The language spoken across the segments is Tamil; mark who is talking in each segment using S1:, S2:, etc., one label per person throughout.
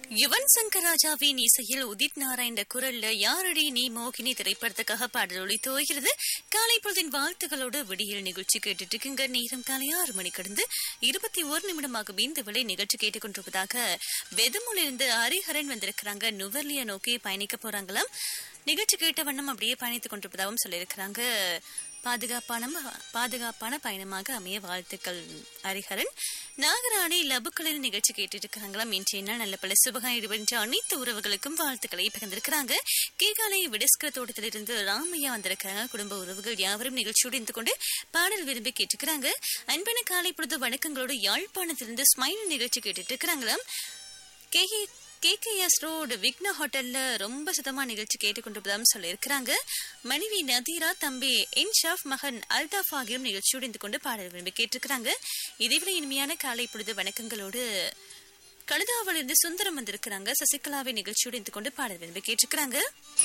S1: யுவன் சங்கர் ராஜாவின் இசையில் உதித் நாராயண குரல்ல யாரடி நீ மோகினி திரைப்படத்துக்காக பாடல் ஒளி துவகிறது காலை பொழுதின் வாழ்த்துக்களோடு விடியல் நிகழ்ச்சி கேட்டுட்டு இருக்குங்க நேரம் காலை ஆறு மணி கடந்து இருபத்தி ஒரு நிமிடமாக இந்த விலை நிகழ்ச்சி கேட்டுக்கொண்டிருப்பதாக வெதமுலிருந்து ஹரிஹரன் வந்திருக்கிறாங்க நுவர்லியா நோக்கி பயணிக்க போறாங்களாம் நிகழ்ச்சி கேட்ட வண்ணம் அப்படியே பயணித்துக் கொண்டிருப்பதாகவும் சொல்லியிருக்கிறாங்க பாதுகாப்பான பாதுகாப்பான பயணமாக அமைய வாழ்த்துக்கள் ஹரிஹரன் நாகராணி லபுக்களின் நிகழ்ச்சி கேட்டுட்டு இருக்காங்களாம் இன்றைய நாள் நல்ல பல சுபகம் ஈடுபடுகின்ற அனைத்து உறவுகளுக்கும் வாழ்த்துக்களை பகிர்ந்திருக்கிறாங்க கீழ்காலை விடஸ்கர தோட்டத்திலிருந்து ராமையா வந்திருக்காங்க குடும்ப உறவுகள் யாவரும் நிகழ்ச்சியோடு இருந்து கொண்டு பாடல் விரும்பி கேட்டுக்கிறாங்க அன்பான காலை பொழுது வணக்கங்களோடு யாழ்ப்பாணத்திலிருந்து ஸ்மைல் நிகழ்ச்சி கேட்டுட்டு இருக்கிறாங்களாம் கே கேகேஎஸ் ரோடு விக்னா ஹோட்டல்ல ரொம்ப சுத்தமா நிகழ்ச்சி கேட்டுக்கொண்டிருப்பதாகவும் சொல்லியிருக்கிறாங்க மனைவி நதீரா தம்பி இன்ஷாஃப் மகன் அல்தாஃப் ஆகியோரும் நிகழ்ச்சியோடு இருந்து கொண்டு பாடல் விரும்பி கேட்டிருக்கிறாங்க இதேவிட இனிமையான காலை பொழுது வணக்கங்களோடு கழுதாவிலிருந்து சுந்தரம் வந்திருக்கிறாங்க சசிகலாவை நிகழ்ச்சியோடு இருந்து கொண்டு பாடல் விரும்பி கேட்டிருக்கிறாங்க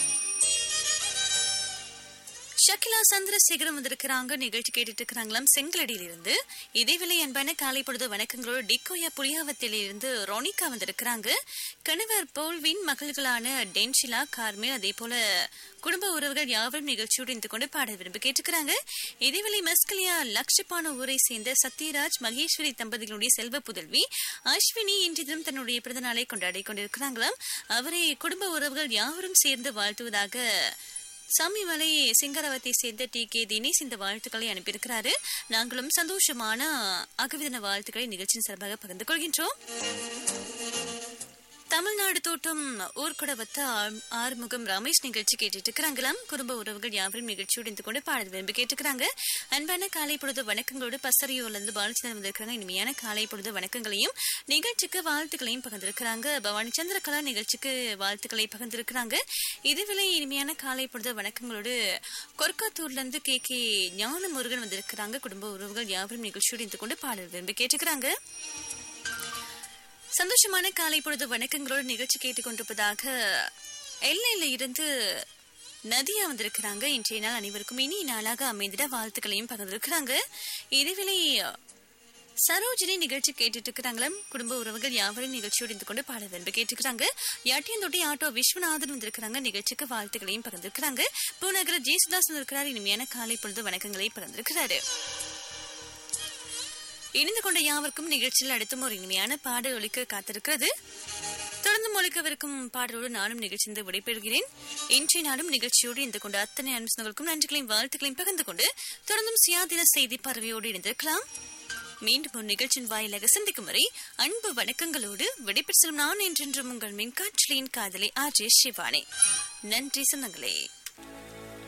S1: ஷக்கிலா சந்திரசேகரம் வந்திருக்கிறாங்க நிகழ்ச்சி கேட்டுட்டு இருக்கிறாங்களாம் செங்கலடியிலிருந்து இதேவேளை அன்பான காலை பொழுது வணக்கங்களோடு டிக்கோயா புளியாவத்திலிருந்து ரோனிகா வந்திருக்கிறாங்க கணவர் போல்வின் மகள்களான டென்ஷிலா கார்மில் அதே போல குடும்ப உறவுகள் யாவரும் நிகழ்ச்சியோடு இருந்து கொண்டு பாட விரும்பி கேட்டுக்கிறாங்க இதேவேளை மஸ்கலியா லக்ஷப்பான ஊரை சேர்ந்த சத்யராஜ் மகேஸ்வரி தம்பதிகளுடைய செல்வ புதல்வி அஸ்வினி இன்று தினம் தன்னுடைய பிறந்த நாளை கொண்டாடி கொண்டிருக்கிறாங்களாம் அவரை குடும்ப உறவுகள் யாவரும் சேர்ந்து வாழ்த்துவதாக சாமிமலை சிங்கரவத்தை சேர்ந்த டி கே தினேஷ் இந்த வாழ்த்துக்களை அனுப்பியிருக்கிறாரு நாங்களும் சந்தோஷமான அகவிதன வாழ்த்துக்களை நிகழ்ச்சியின் சார்பாக பகிர்ந்து கொள்கின்றோம் தமிழ்நாடு தோட்டம் ஊர்கொடவத்த ஆறுமுகம் ரமேஷ் நிகழ்ச்சி கேட்டுட்டு இருக்கிறாங்களாம் குடும்ப உறவுகள் யாவரும் நிகழ்ச்சியோடு இருந்து கொண்டு பாடல் விரும்பி கேட்டுக்கிறாங்க அன்பான காலை பொழுது வணக்கங்களோடு பசரியோல இருந்து பாலச்சந்திரன் வந்திருக்கிறாங்க இனிமையான காலை பொழுது வணக்கங்களையும் நிகழ்ச்சிக்கு வாழ்த்துக்களையும் பகிர்ந்திருக்கிறாங்க பவானி சந்திரகலா நிகழ்ச்சிக்கு வாழ்த்துக்களை பகிர்ந்திருக்கிறாங்க இதுவிலை இனிமையான காலை பொழுது வணக்கங்களோடு கொர்க்காத்தூர்ல இருந்து கே கே ஞான முருகன் வந்திருக்கிறாங்க குடும்ப உறவுகள் யாவரும் நிகழ்ச்சியோடு இருந்து கொண்டு பாடல் விரும்பி கேட்டுக்கிறாங்க சந்தோஷமான காலை பொழுது வணக்கங்களோடு நிகழ்ச்சி கேட்டுக்கொண்டிருப்பதாக எல்லையில இருந்து நதியா வந்திருக்கிறாங்க இன்றைய நாள் அனைவருக்கும் இனி நாளாக அமைந்திட வாழ்த்துக்களையும் பகிர்ந்திருக்கிறாங்க இதுவேளை சரோஜினி நிகழ்ச்சி கேட்டுட்டு இருக்கிறாங்களும் குடும்ப உறவுகள் யாவரும் நிகழ்ச்சியோடு இருந்து கொண்டு பாட விரும்பி கேட்டுக்கிறாங்க யாட்டியந்தொட்டி ஆட்டோ விஸ்வநாதன் வந்திருக்கிறாங்க நிகழ்ச்சிக்கு வாழ்த்துக்களையும் பகிர்ந்திருக்கிறாங்க பூநகர ஜேசுதாஸ் வந்திருக்கிறார் இனிமையான காலை பொழுது வணக்கங்களை பகிர்ந்திருக்கிறாரு இணைந்து கொண்ட யாவருக்கும் நிகழ்ச்சியில் அடுத்தும் ஒரு இனிமையான பாடல் ஒலிக்க காத்திருக்கிறது தொடர்ந்து ஒலிக்கவிருக்கும் பாடலோடு நானும் நிகழ்ச்சிந்து விடைபெறுகிறேன் இன்றைய நாளும் நிகழ்ச்சியோடு இருந்து கொண்ட அத்தனை அனுசனங்களுக்கும் நன்றிகளையும் வாழ்த்துக்களையும் பகிர்ந்து கொண்டு தொடர்ந்தும் சுயாதீன செய்தி பறவையோடு இணைந்திருக்கலாம் மீண்டும் ஒரு நிகழ்ச்சியின் வாயிலாக சந்திக்கும் வரை அன்பு வணக்கங்களோடு விடைபெற்று செல்லும் நான் என்றென்றும் உங்கள் மின்காட்சியின் காதலை ஆர் ஜே சிவானே நன்றி சொந்தங்களே